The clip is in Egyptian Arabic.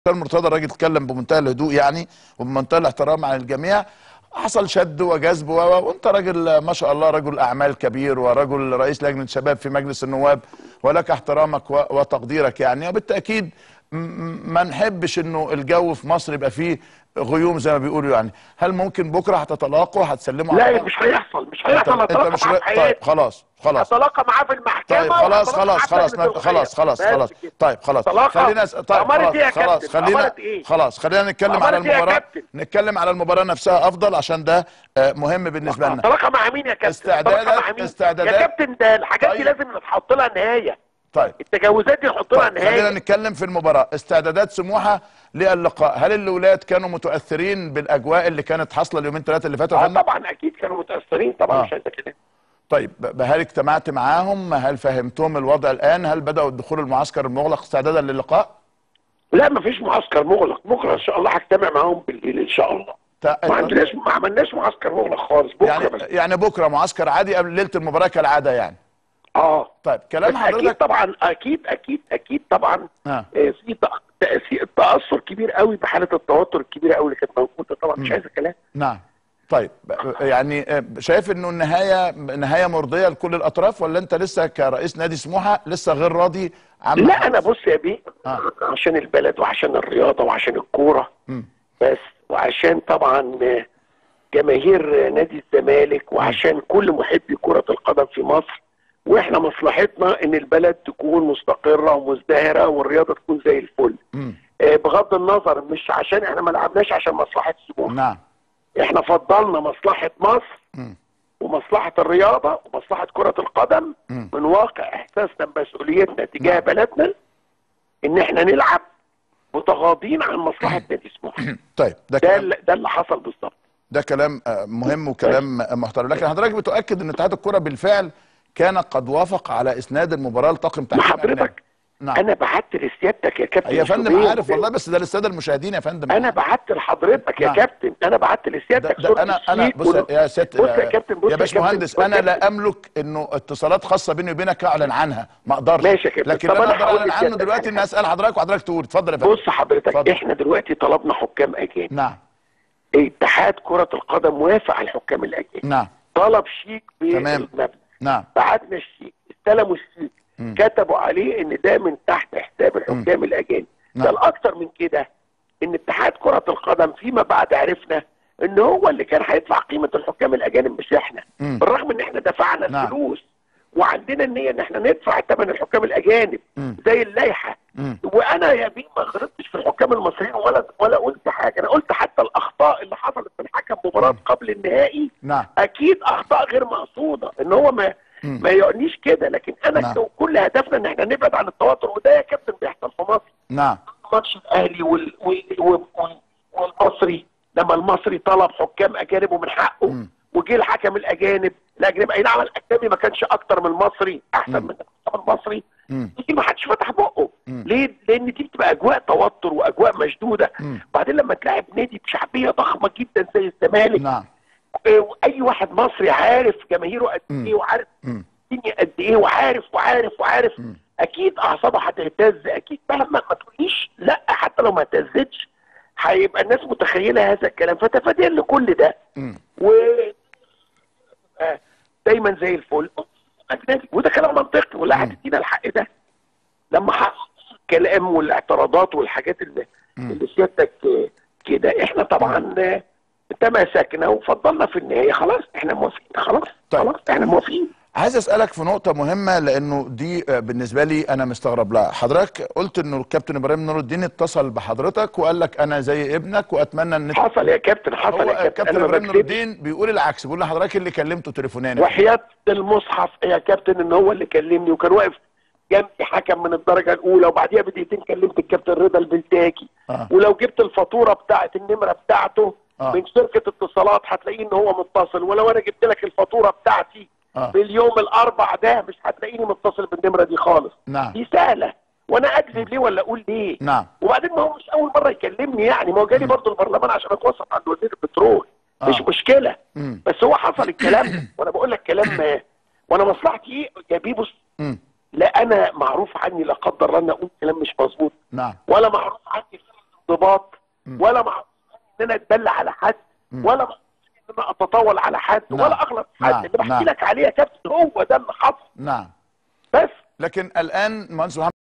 مرتضى الراجل اتكلم بمنتهى الهدوء يعني وبمنتهى الاحترام عن الجميع حصل شد وجذب و- و- وانت راجل ما شاء الله رجل اعمال كبير ورجل رئيس لجنه شباب في مجلس النواب ولك احترامك و- وتقديرك يعني وبالتاكيد م- م- ما نحبش انه الجو في مصر يبقى فيه غيوم زي ما بيقولوا يعني هل ممكن بكره هتتلاقوا هتسلموا على لا بعض؟ مش هيحصل مش انت, هيحصل انت هتلاقى مش معاه ر... في طيب حياتي خلاص خلاص هتلاقى معاه في المحكمه طيب خلاص وهتلاقى خلاص معاه خلاص في لجنة خلاص خلاص الخير. خلاص بس كده. طيب خلاص طلاقة. خلينا أس... طيب أمارة إيه يا خلاص خلاص كابتن؟ خلينا أمارة إيه؟ خلاص خلينا نتكلم على أمارة إيه يا المباراة كابتن؟ نتكلم على المباراة نفسها افضل عشان ده آه، مهم بالنسبة لنا طلاقة مع مين يا كابتن؟ استعدادات- طلاقة مع مين؟ استعدادات. يا كابتن ده الحاجات دي طيب. لازم نحط لها نهايه طيب التجاوزات دي نحط لها طيب خلينا نهايه نتكلم في المباراة استعدادات سموحة للقاء هل الولاد كانوا متأثرين بالاجواء اللي كانت حاصلة اليومين ثلاثة اللي فاتوا يا اه فندم؟ طبعا اكيد كانوا متاثرين طبعا آه. مش عايز كده طيب ب- هل اجتمعت معاهم هل فهمتهم الوضع الان هل بدأوا الدخول المعسكر المغلق استعدادا للقاء لا مفيش معسكر مغلق بكره ان شاء الله هجتمع معاهم بالليل ان شاء الله تا- ما عندناش ما عملناش معسكر مغلق خالص بكره يعني بس يعني بكره معسكر عادي قبل ليله المباراه كالعاده يعني اه طيب كلام بس اكيد حضرتك طبعا اكيد اكيد اكيد طبعا آه. آه، في تأ- تأثير تاثر كبير قوي بحاله التوتر الكبيره قوي اللي كانت موجوده طبعا مش عايز كلام نعم طيب ب- يعني آه، شايف انه النهايه نهايه مرضيه لكل الاطراف ولا انت لسه كرئيس نادي سموحه لسه غير راضي عما لا حدث؟ انا بص يا بيه آه. عشان البلد وعشان الرياضه وعشان الكوره مم. بس وعشان طبعا آه، جماهير آه، نادي الزمالك وعشان كل محبي كره القدم في مصر واحنا مصلحتنا ان البلد تكون مستقره ومزدهره والرياضه تكون زي الفل مم. آه، بغض النظر مش عشان احنا ما لعبناش عشان مصلحه سموحه نعم احنا فضلنا مصلحه مصر مم. ومصلحه الرياضه ومصلحه كره القدم مم. من واقع احساسنا بمسؤوليتنا تجاه نعم. بلدنا ان احنا نلعب متغاضين عن مصلحه نادي سموحه طيب ده ده كلام اللي- ده اللي حصل بالظبط ده كلام آه، مهم وكلام آه، محترم لكن حضرتك بتؤكد ان اتحاد الكره بالفعل كان قد وافق على اسناد المباراه لطاقم ما تحكيم أجنبي. حضرتك نعم انا بعت لسيادتك يا كابتن يا فندم شوبير. عارف والله بس ده للساده المشاهدين يا فندم انا بعت لحضرتك يا نعم. كابتن انا بعت ده, لسيادتك ده صورة انا انا الشيك بص وال- يا ست بص يا كابتن بص يا باشمهندس كابتن، انا بص يا لا املك انه اتصالات خاصه بيني وبينك اعلن عنها ما اقدرش ماشي يا كابتن. لكن طب انا أنا اقدر هقول اعلن عنه لسيادتك دلوقتي حاجة. ان اسال حضرتك وحضرتك تقول اتفضل يا فندم بص حضرتك اتفضل. احنا دلوقتي طلبنا حكام اجانب نعم اتحاد كرة القدم وافق على الحكام الاجانب نعم طلب شيك تمام. بالمبلغ نعم بعتنا الشيك استلموا الشيك مم. كتبوا عليه ان ده من تحت حساب الحكام الاجانب نعم. ده الاكتر من كده ان اتحاد كرة القدم فيما بعد عرفنا ان هو اللي كان هيدفع قيمة الحكام الاجانب مش احنا مم. بالرغم ان احنا دفعنا نعم. الفلوس وعندنا النية ان احنا ندفع ثمن الحكام الاجانب مم. زي اللائحة مم. وانا يا بيه ما غلطتش في الحكام المصريين ولا ولا قلت حاجه انا قلت حتى الاخطاء اللي حصلت من حكم مباراه قبل النهائي نعم اكيد اخطاء غير مقصوده ان هو ما مم. ما يعنيش كده لكن انا نعم. كل هدفنا ان احنا نبعد عن التوتر وده يا كابتن بيحصل في مصر نعم ماتش الاهلي وال... وال... وال... وال... والمصري لما المصري طلب حكام اجانب ومن حقه مم. وجه الحكم الاجانب الاجنبي اي نعم الاجنبي ما كانش اكتر من المصري احسن مم. من الحكم المصري مم. دي ما حدش فتح بقه مم. ليه لان دي بتبقى اجواء توتر واجواء مشدوده مم. بعدين لما تلاعب نادي بشعبيه ضخمه جدا زي الزمالك نعم آه، واي واحد مصري عارف جماهيره قد مم. ايه وعارف مم. الدنيا قد ايه وعارف وعارف وعارف مم. اكيد اعصابها هتهتز اكيد مهما ما تقوليش لا حتى لو ما اهتزتش هيبقى الناس متخيله هذا الكلام فتفاديا لكل ده مم. و آه، دايما زي الفل اجنبي وده كلام منطقي ولا مم. هتدينا الحق ده لما حصل الكلام والاعتراضات والحاجات اللي, مم. اللي سيادتك آه، كده احنا طبعا آه، تماسكنا وفضلنا في النهايه خلاص احنا موافقين خلاص طيب. خلاص احنا موافقين عايز اسالك في نقطه مهمه لانه دي آه، بالنسبه لي انا مستغرب لها حضرتك قلت انه الكابتن ابراهيم نور الدين اتصل بحضرتك وقال لك انا زي ابنك واتمنى ان حصل يا كابتن حصل هو يا كابتن الكابتن انا ما ابراهيم نور بكذبش الدين بيقول العكس بيقول لحضرتك اللي كلمته تليفونيا وحياة المصحف يا كابتن ان هو اللي كلمني وكان واقف جنبي حكم من الدرجه الاولى وبعديها بدقيقتين كلمت الكابتن رضا البلتاجي آه. ولو جبت الفاتوره بتاعت النمره بتاعته آه. من شركه اتصالات هتلاقيه ان هو متصل ولو انا جبت لك الفاتوره بتاعتي آه. في اليوم الاربع ده مش هتلاقيني متصل بالنمره دي خالص نعم دي سهله وانا اكذب ليه ولا اقول ليه نعم وبعدين ما هو مش اول مره يكلمني يعني ما هو جالي برضه البرلمان عشان اتوسط عند وزير البترول آه. مش مشكله مم. بس هو حصل الكلام ده وانا بقول لك كلام آه، وانا مصلحتي ايه يا بيبوس مم. لا انا معروف عني لا قدر الله ان اقول كلام مش مظبوط نعم ولا معروف عني انضباط ولا مع ان انا اتبلى على حد ولا مع ان انا اتطاول على حد نعم. ولا اغلط في حد نعم. اللي بحكي نعم. لك عليه يا كابتن هو ده اللي حصل نعم بس لكن الان مهندس محمد